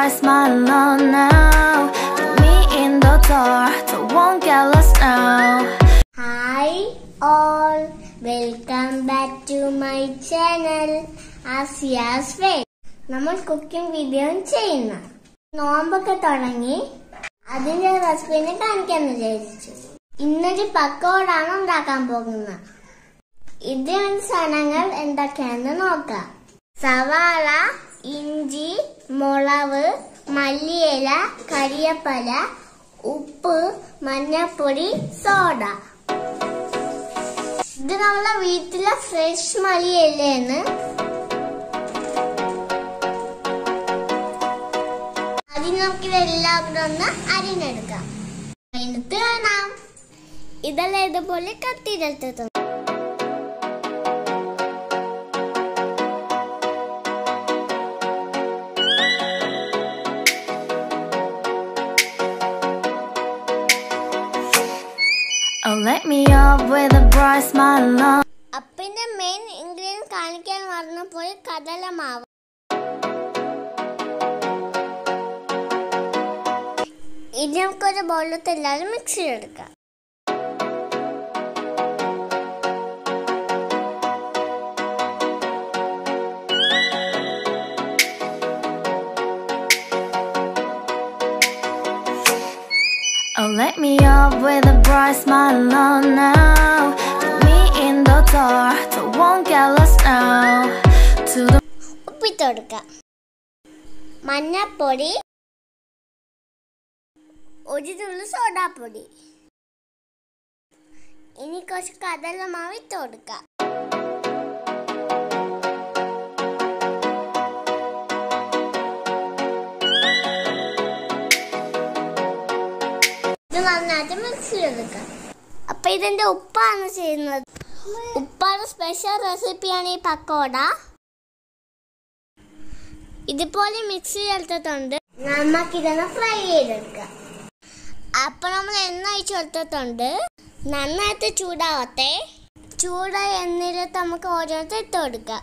bright smile on now. Put me in the dark, don't won't get lost now. Hi all welcome back to my channel Asiya's way നമ്മൾ cooking video ചെയ്യുന്ന നോമ്പൊക്കെ തുടങ്ങി അതിന്റെ റെസിപ്പിനെ കാണിക്കാന്ന് വിചാരിച്ചു ഇന്നൊരു പക്കോടാണ് ഉണ്ടാക്കാൻ പോകുന്നത് ഇതിന് വേണ്ട സാധനങ്ങൾ എന്തൊക്കെയാണെന്ന് നോക്കാം സവാള ഇഞ്ചി മുളക് മല്ലിയില കരിയപ്പല ഉപ്പ് മഞ്ഞപ്പൊടി സോഡ ഇത് നമ്മളെ വീട്ടിലെ ഫ്രഷ് മല്ലിയിലയാണ് അതിന് നമുക്ക് ഇതെല്ലാം കൂടെ ഒന്ന് അരിഞ്ഞെടുക്കാം എന്നിട്ട് കാണാം ഇതെല്ലാം ഇതുപോലെ കത്തിയിലെടുത്തിട്ടുണ്ട് Oh, let me up with a bright smile on. അപ്പിന്റെ മെയിൻ ഇൻഗ്രീഡിയൻറ്റ് കാണിക്കാൻ മറന്നപ്പോൾ കടലമാവ് ഇനി നമുക്കൊരു ബൗളിലത്തെ എല്ലാവരും മിക്സ് ചെയ്തെടുക്കാം Oh, let me up with a bright smile on now. Put me in the dark, don't won't get lost now. To the ഉപ്പിട്ട് കൊടുക്കാം മഞ്ഞപ്പൊടി ഒരു തുള്ളി സോഡാപ്പൊടി ഇനി കുറച്ച് കടലമാവ് ഇട്ട് കൊടുക്കാം ഇത് നന്നായിട്ട് മിക്സ് ചെയ്തെടുക്കാം അപ്പൊ ഇതിന്റെ ഉപ്പാണ് ചെയ്യുന്നത് ഉപ്പാണ് സ്പെഷ്യൽ റെസിപ്പിയാണ് ഈ പക്കോട ഇതുപോലെ മിക്സ് ചേർത്തിട്ടുണ്ട് നമുക്കിതൊന്ന് ഫ്രൈ ചെയ്തെടുക്കാം അപ്പൊ നമ്മൾ എണ്ണ ഒഴിച്ച് കൊടുത്തിട്ടുണ്ട് നന്നായിട്ട് ചൂടാവട്ടെ ചൂടായ എണ്ണയിലിട്ട് നമുക്ക് ഓരോരുത്തർ ഇട്ട് കൊടുക്കാം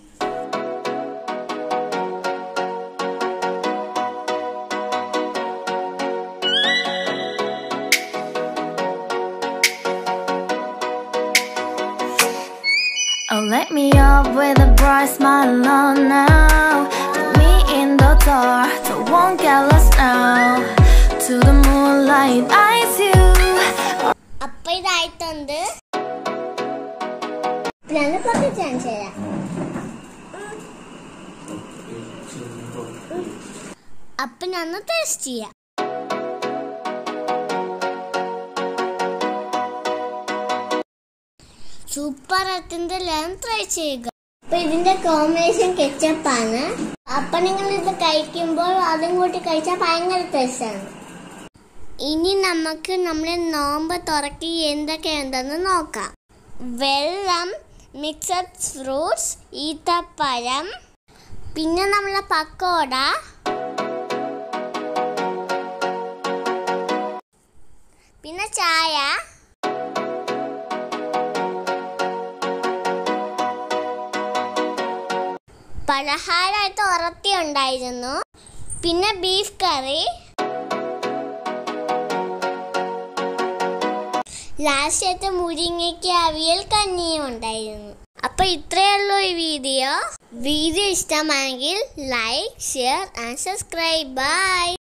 Oh, let me up with a bright smile on now. Put me in the dark, don't won't get lost now. To the moonlight, eyes you. അപ്പൊ ഇതായിട്ടുണ്ട് ഞാൻ കുറച്ച് ചാൻസ് തരാം അപ്പൊ ഞാൻ ടേസ്റ്റ് ചെയ്യാം സൂപ്പർ എത്തിന്റെ എല്ലാം ട്രൈ ചെയ്യുക അപ്പൊ ഇതിന്റെ കോമ്പിനേഷൻ കെച്ചപ്പാണ് അപ്പൊ നിങ്ങൾ ഇത് കഴിക്കുമ്പോൾ അതും കൂട്ടി കഴിച്ചാൽ ഭയങ്കര ടേസ്റ്റാണ് ഇനി നമുക്ക് നമ്മുടെ നോമ്പ് തുറക്കി എന്തൊക്കെയുണ്ടെന്ന് നോക്കാം വെള്ളം മിക്സഡ് ഫ്രൂട്ട്സ് ഈത്തപ്പഴം പിന്നെ നമ്മളെ പക്കോട പിന്നെ ചായ പലഹാരമായിട്ട് ഉറത്തി ഉണ്ടായിരുന്നു പിന്നെ ബീഫ് കറി ലാസ്റ്റ് ആയിട്ട് മുരിങ്ങയ്ക്ക് അവിയൽ കഞ്ഞിയും ഉണ്ടായിരുന്നു അപ്പൊ ഇത്രയേ ഉള്ളൂ ഈ വീഡിയോ വീഡിയോ ഇഷ്ടമായെങ്കിൽ like share and subscribe by